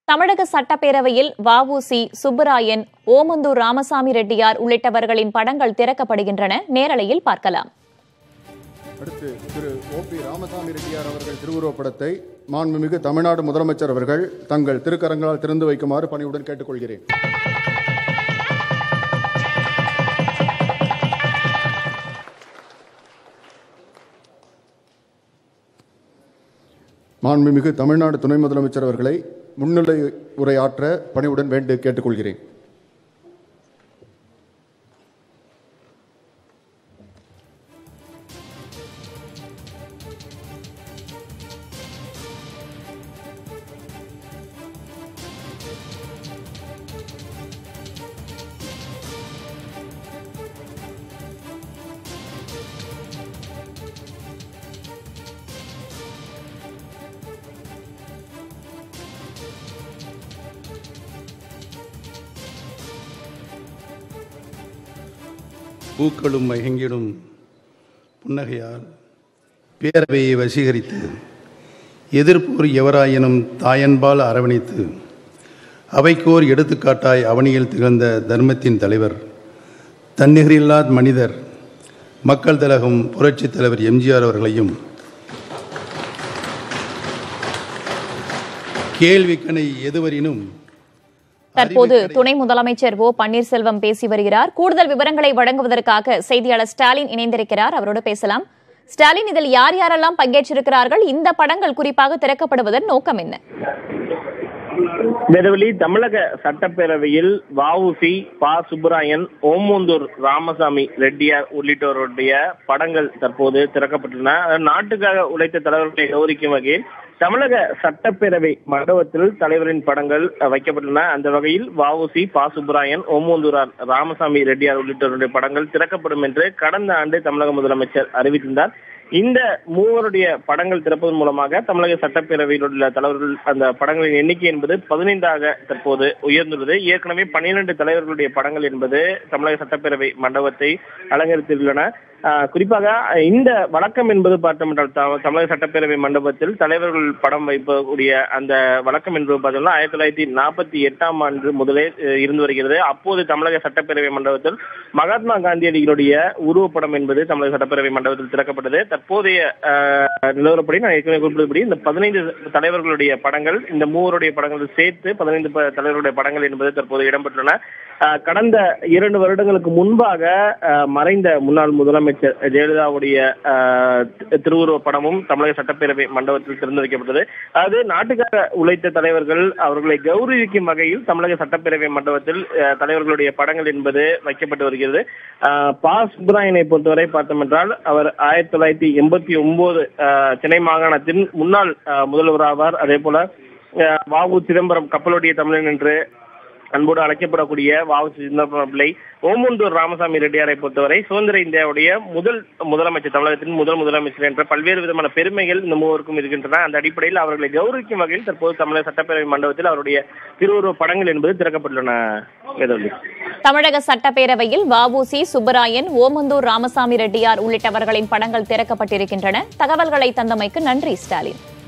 தமிழக சட்டப்பேரவையில் வஉசி சுப்பராயன் ஓமந்தூர் ராமசாமி ரெட்டியார் உள்ளிட்டவர்களின் படங்கள் திறக்கப்படுகின்றன நேரலையில் பார்க்கலாம் அடுத்து திரு ஓ பி ராமசாமி ரெட்டியார் அவர்கள் திருவுருவப்படத்தை மாண்புமிகு தமிழ்நாடு முதலமைச்சர் அவர்கள் தங்கள் திருக்கரங்களால் திறந்து வைக்குமாறு பணிவுடன் கேட்டுக்கொள்கிறேன் மாண்புமிகு தமிழ்நாடு துணை முதலமைச்சர் அவர்களை முன்னிலை உரையாற்ற பணிவுடன் வேண்டு கேட்டுக்கொள்கிறேன் பூக்களும் மயங்கிடும் புன்னகையால் பேரவையை வசீகரித்து எதிர்ப்போர் எவராயினும் தாயன்பால் அரவணைத்து அவைக்கோர் எடுத்துக்காட்டாய் அவனியில் திகழ்ந்த தர்மத்தின் தலைவர் தன்னிகரில்லா மனிதர் மக்கள் தலகம் புரட்சித் தலைவர் எம்ஜிஆர் அவர்களையும் கேள்விக்கணை எதுவரினும் தற்போது துணை முதலமைச்சர் ஓ பன்னீர்செல்வம் பேசி வருகிறார் கூடுதல் விவரங்களை வழங்குவதற்காக செய்தியாளர் ஸ்டாலின் இணைந்திருக்கிறார் அவரோடு பேசலாம் ஸ்டாலின் இதில் யார் யாரெல்லாம் பங்கேற்றிருக்கிறார்கள் இந்த படங்கள் குறிப்பாக திறக்கப்படுவதன் நோக்கம் என்ன வேதவழி தமிழக சட்டப்பேரவையில் வஉசி ப சுப்பராயன் ஓமந்தூர் ராமசாமி ரெட்டியார் உள்ளிட்டோருடைய படங்கள் தற்போது திறக்கப்பட்டுள்ளன நாட்டுக்காக உழைத்த தலைவர்களை கௌரிக்கும் வகையில் தமிழக சட்டப்பேரவை மண்டபத்தில் தலைவரின் படங்கள் வைக்கப்பட்டுள்ளன அந்த வகையில் வஉசி ப சுப்பராயன் ஓமந்தூரார் ராமசாமி ரெட்டியார் உள்ளிட்டோருடைய படங்கள் திறக்கப்படும் என்று கடந்த ஆண்டு தமிழக முதலமைச்சர் அறிவித்திருந்தார் இந்த மூவருடைய படங்கள் திறப்பதன் மூலமாக தமிழக சட்டப்பேரவையில் உள்ள தலைவர்கள் அந்த படங்களின் எண்ணிக்கை என்பது பதினைந்தாக தற்போது உயர்ந்துள்ளது ஏற்கனவே பன்னிரண்டு தலைவர்களுடைய படங்கள் என்பது தமிழக சட்டப்பேரவை மண்டபத்தை அலங்கரித்துள்ளன ஆஹ் குறிப்பாக இந்த வழக்கம் என்பது பார்த்தோம் என்றால் த- தமிழக சட்டப்பேரவை மண்டபத்தில் தலைவர்கள் படம் வைக்கக்கூடிய அந்த வழக்கம் என்பது பார்த்தோம்னா ஆயிரத்தி தொள்ளாயிரத்தி நாற்பத்தி எட்டாம் ஆண்டு முதலே அஹ், இருந்து வருகிறது அப்போது தமிழக சட்டப்பேரவை மண்டபத்தில் மகாத்மா காந்தியடிகளுடைய உருவப்படம் என்பது தமிழக சட்டப்பேரவை மண்டபத்தில் திறக்கப்பட்டது தற்போதைய ஆஹ், நிலவரப்படி நான் ஏற்கனவே குறிப்பிட்டபடி இந்த பதினைந்து தலைவர்களுடைய படங்கள் இந்த மூவருடைய படங்கள் சேர்த்து பதினைந்து ப- தலைவர்களுடைய படங்கள் என்பது தற்போது இடம்பெற்றுள்ளன ஆஹ், கடந்த இரண்டு வருடங்களுக்கு முன்பாக ஆஹ், மறைந்த முன்னாள் முதலமைச்சர் ஜெயலலிதாவுடைய ஆஹ், தி- திருவுருவ படமும் தமிழக சட்டப்பேரவை மண்டபத்தில் திறந்து வைக்கப்பட்டது அது நாட்டுக்காக உழைத்த தலைவர்கள் அவர்களை கௌரவிக்கும் வகையில் தமிழக சட்டப்பேரவை மண்டபத்தில் ஆஹ், தலைவர்களுடைய படங்கள் என்பது வைக்கப்பட்டு வருகிறது ஆஹ், ப சுப்ராயனை பொறுத்தவரை பார்த்தோம் என்றால் அவர் ஆயிரத்தி தொள்ளாயிரத்தி எண்பத்தி ஒன்பது சென்னை மாகாணத்தின் முன்னாள் ஆஹ், முதல்வர் ஆவார் அதே போல ஆஹ், வ.உ. சிதம்பரம் கப்பலுடைய தமிழன் என்று அன்போடு அழைக்கப்படக்கூடிய வாவு சிதம்பரம் பிள்ளை ஓமந்தூர் ராமசாமி ரெட்டியாரை பொறுத்தவரை சுதந்திர இந்தியாவுடைய முதல் முதலமைச்சர் தமிழகத்தின் முதல் முதலமைச்சர் என்ற பல்வேறு விதமான பெருமைகள் இந்த மூவருக்கும் இருக்கின்றன அந்த அடிப்படையில் அவர்களை கௌரவிக்கும் வகையில் தற்போது தமிழக சட்டப்பேரவை மண்டபத்தில் அவருடைய திருவுருவ படங்கள் என்பது திறக்கப்பட்டுள்ளன வேதவள்ளி தமிழக சட்டப்பேரவையில் வஉசி சுப்பராயன் ஓமந்தூர் ராமசாமி ரெட்டியார் உள்ளிட்டவர்களின் படங்கள் திறக்கப்பட்டிருக்கின்றன தகவல்களை தந்தமைக்கு நன்றி ஸ்டாலின்